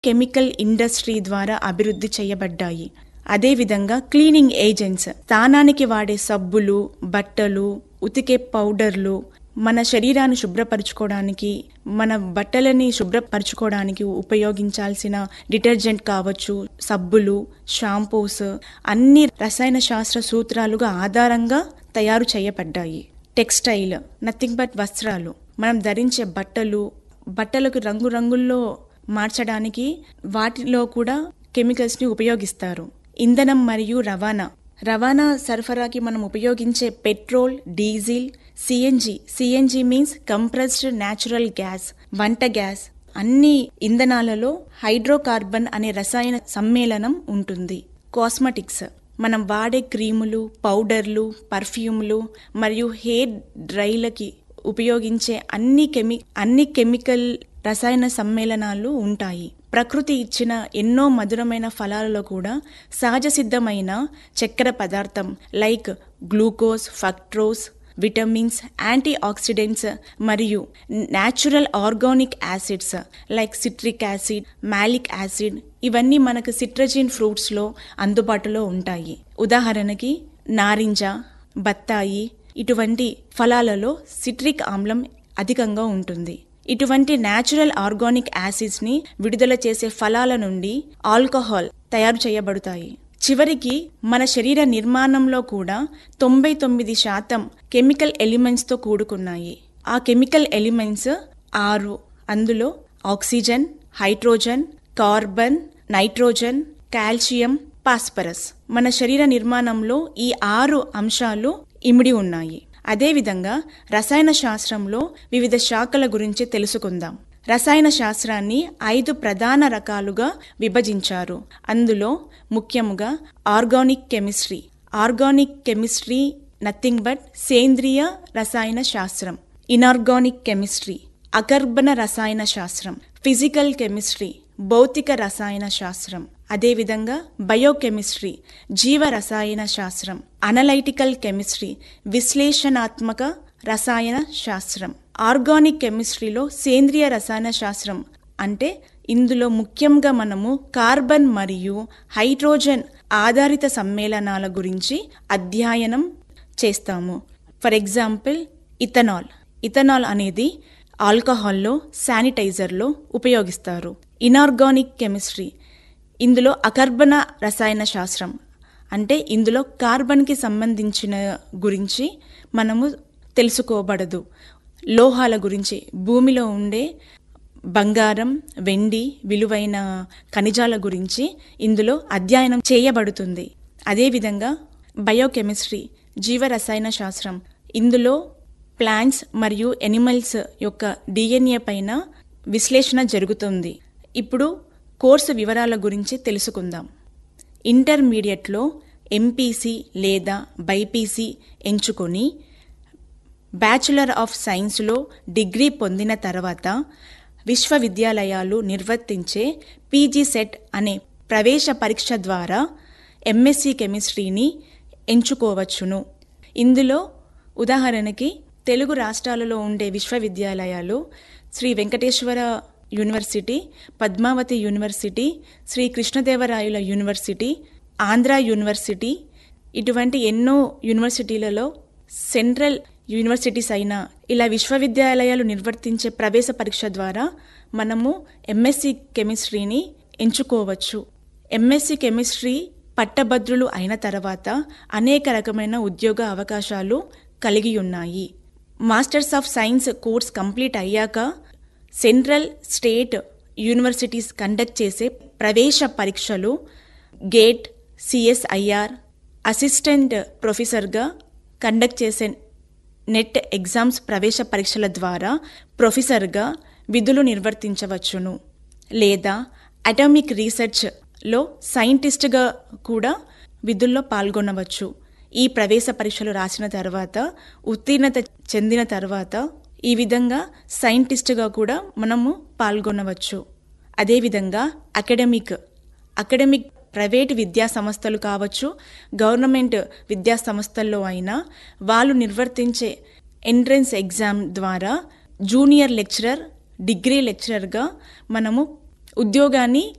chemical industry ద్వారా అభివృద్ధి చేయబడ్డాయి అదేవిధంగా క్లీనింగ్ ఏజెంట్స్ స్నానానికి వాడే సబ్బులు బట్టలు ఉతికే పౌడర్లు మన శరీరాన్ని శుభ్రపరచుకోవడానికి మన బట్టలని శుభ్రపరచుకోవడానికి ఉపయోగించాల్సిన డిటర్జెంట్ కావచ్చు సబ్బులు షాంపూస్ అన్ని రసాయన శాస్త్ర సూత్రాలుగా ఆధారంగా తయారు చేయబడ్డాయి టెక్స్టైల్ నథింగ్ బట్ వస్త్రాలు మనం ధరించే బట్టలు బట్టలకు రంగురంగుల్లో మార్చడానికి వాటిలో కూడా కెమికల్స్ ని ఉపయోగిస్తారు ఇంధనం మరియు రవాణా రవాణా సరఫరాకి మనం ఉపయోగించే petrol diesel CNG CNG means compressed natural gas వంట గ్యాస్ అన్ని ఇంధనాలలో హైడ్రోకార్బన్ అనే రసాయన సమ్మేళనం ఉంటుంది కాస్మెటిక్స్ మనం వాడే క్రీములు పౌడర్లు పర్ఫ్యూమ్లు మరియు హెయిర్ డ్రైలకి ఉపయోగించే అన్ని కెమి అన్ని కెమికల్ రసాయన సమ్మేళనాలు ఉంటాయి ప్రకృతి ఇచ్చిన ఎన్నో మధురమైన ఫలాలలో కూడా సహజ సిద్ధమైన చక్కెర పదార్థం like glucose fructose vitamins antioxidants మరియు natural organic acids like citric acid malic acid ఇవన్నీ మనకు సిట్రజిన్ ఫ్రూట్స్లో అందుబాటులో ఉంటాయి ఉదాహరణకి నారింజ బత్తాయి ఇటువంటి ఫలాలలో సిట్రిక్ ఆమ్లం అధికంగా ఉంటుంది ఇటువంటి న్యాచురల్ ఆర్గానిక్ యాసిడ్స్ ని విడుదల చేసే ఫలాల నుండి ఆల్కహాల్ తయారు చేయబడతాయి చివరికి మన శరీర నిర్మాణంలో కూడా తొంభై తొమ్మిది శాతం కెమికల్ ఎలిమెంట్స్ తో కూడుకున్నాయి ఆ కెమికల్ ఎలిమెంట్స్ ఆరు అందులో oxygen hydrogen carbon nitrogen calcium phosphorus మన శరీర నిర్మాణంలో ఈ ఆరు అంశాలు ఇమిడి ఉన్నాయి అదేవిధంగా రసాయన శాస్త్రంలో వివిధ శాఖల గురించి తెలుసుకుందాం రసాయన శాస్త్రాన్ని ఐదు ప్రధాన రకాలుగా విభజించారు అందులో ముఖ్యముగా organic chemistry organic chemistry nothing but సేంద్రియ రసాయన శాస్త్రం ఇనార్గానిక్ కెమిస్ట్రీ అకర్బన రసాయన శాస్త్రం ఫిజికల్ కెమిస్ట్రీ భౌతిక రసాయన శాస్త్రం అదేవిధంగా బయోకెమిస్ట్రీ జీవ రసాయన శాస్త్రం అనలైటికల్ కెమిస్ట్రీ విశ్లేషణాత్మక రసాయన శాస్త్రం ఆర్గానిక్ కెమిస్ట్రీలో సేంద్రియ రసాయన శాస్త్రం అంటే ఇందులో ముఖ్యంగా మనము కార్బన్ మరియు హైడ్రోజన్ ఆధారిత సమ్మేళనాల గురించి అధ్యయనం చేస్తాము ఫర్ ఎగ్జాంపుల్ ఇథనాల్ ఇథనాల్ అనేది ఆల్కహాల్లో శానిటైజర్లో ఉపయోగిస్తారు ఇనార్గానిక్ కెమిస్ట్రీ ఇందులో అకర్బన రసాయన శాస్త్రం అంటే ఇందులో కార్బన్కి సంబంధించిన గురించి మనము తెలుసుకోబడదు లోహాల గురించి భూమిలో ఉండే బంగారం వెండి విలువైన ఖనిజాల గురించి ఇందులో అధ్యయనం చేయబడుతుంది అదేవిధంగా బయోకెమిస్ట్రీ జీవరసాయన శాస్త్రం ఇందులో ప్లాంట్స్ మరియు ఎనిమల్స్ యొక్క డిఎన్ఏ పైన విశ్లేషణ జరుగుతుంది ఇప్పుడు కోర్సు వివరాల గురించి తెలుసుకుందాం ఇంటర్మీడియట్లో ఎంపీసీ లేదా బైపీసీ ఎంచుకొని బ్యాచులర్ ఆఫ్ సైన్స్లో డిగ్రీ పొందిన తర్వాత విశ్వవిద్యాలయాలు నిర్వర్తించే పీజీ సెట్ అనే ప్రవేశ పరీక్ష ద్వారా ఎంఎస్సి కెమిస్ట్రీని ఎంచుకోవచ్చును ఇందులో ఉదాహరణకి తెలుగు రాష్ట్రాలలో ఉండే విశ్వవిద్యాలయాలు శ్రీ వెంకటేశ్వర యూనివర్సిటీ పద్మావతి యూనివర్సిటీ శ్రీ కృష్ణదేవరాయల యూనివర్సిటీ ఆంధ్ర యూనివర్సిటీ ఇటువంటి ఎన్నో యూనివర్సిటీలలో సెంట్రల్ యూనివర్సిటీస్ అయినా ఇలా విశ్వవిద్యాలయాలు నిర్వర్తించే ప్రవేశ పరీక్ష ద్వారా మనము ఎంఎస్సి కెమిస్ట్రీని ఎంచుకోవచ్చు ఎంఎస్సి కెమిస్ట్రీ పట్టభద్రులు అయిన తర్వాత అనేక రకమైన ఉద్యోగ అవకాశాలు కలిగి ఉన్నాయి masters of science course complete అయ్యాక సెంట్రల్ స్టేట్ యూనివర్సిటీస్ కండక్ట్ చేసే ప్రవేశ పరీక్షలు గేట్ సిఎస్ఐఆర్ అసిస్టెంట్ ప్రొఫెసర్గా కండక్ట్ చేసే నెట్ ఎగ్జామ్స్ ప్రవేశ పరీక్షల ద్వారా ప్రొఫెసర్గా విధులు నిర్వర్తించవచ్చును లేదా అటామిక్ రీసెర్చ్లో సైంటిస్ట్గా కూడా విధుల్లో పాల్గొనవచ్చు ఈ ప్రవేశ పరీక్షలు రాసిన తర్వాత ఉత్తీర్ణత చెందిన తర్వాత ఈ విధంగా సైంటిస్ట్గా కూడా మనము పాల్గొనవచ్చు అదేవిధంగా అకాడమిక్ అకాడమిక్ ప్రైవేట్ విద్యా సంస్థలు కావచ్చు గవర్నమెంట్ విద్యా సంస్థల్లో అయినా వాళ్ళు నిర్వర్తించే ఎంట్రన్స్ ఎగ్జామ్ ద్వారా జూనియర్ లెక్చరర్ డిగ్రీ లెక్చరర్గా మనము ఉద్యోగాన్ని